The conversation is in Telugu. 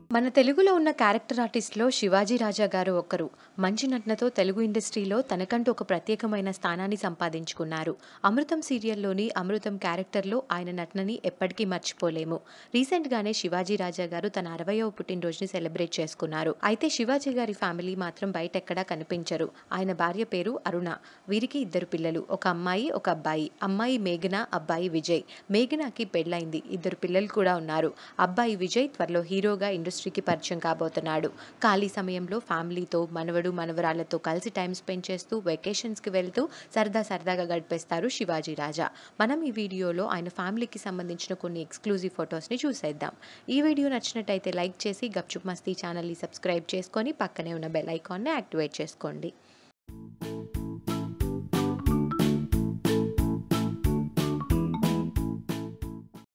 మన తెలుగులో ఉన్న క్యారెక్టర్ ఆర్టిస్ట్లో శివాజీ రాజా గారు ఒకరు మంచి నటనతో తెలుగు ఇండస్ట్రీలో తనకంటూ ఒక ప్రత్యేకమైన స్థానాన్ని సంపాదించుకున్నారు అమృతం సీరియల్లోని అమృతం క్యారెక్టర్లో ఆయన నటనని ఎప్పటికీ మర్చిపోలేము రీసెంట్గానే శివాజీ రాజా గారు తన అరవయవ పుట్టినరోజుని సెలబ్రేట్ చేసుకున్నారు అయితే శివాజీ గారి ఫ్యామిలీ మాత్రం బయట ఎక్కడా కనిపించరు ఆయన భార్య పేరు అరుణ వీరికి ఇద్దరు పిల్లలు ఒక అమ్మాయి ఒక అబ్బాయి అమ్మాయి మేఘన అబ్బాయి విజయ్ మేఘనాకి పెళ్ళైంది ఇద్దరు పిల్లలు కూడా ఉన్నారు అబ్బాయి విజయ్ త్వరలో హీరోగా ఇండస్ట్రీకి పరిచయం కాబోతున్నాడు ఖాళీ సమయంలో ఫ్యామిలీతో మనవడు మనవరాళ్లతో కలిసి టైం స్పెండ్ చేస్తూ వెకేషన్స్కి వెళ్తూ సరదా సరదాగా గడిపేస్తారు శివాజీ రాజా మనం ఈ వీడియోలో ఆయన ఫ్యామిలీకి సంబంధించిన కొన్ని ఎక్స్క్లూజివ్ ఫొటోస్ని చూసేద్దాం ఈ వీడియో నచ్చినట్టయితే లైక్ చేసి గప్చుప్ మస్తీ ఛానల్ని సబ్స్క్రైబ్ చేసుకొని పక్కనే ఉన్న బెల్ ఐకాన్ని యాక్టివేట్ చేసుకోండి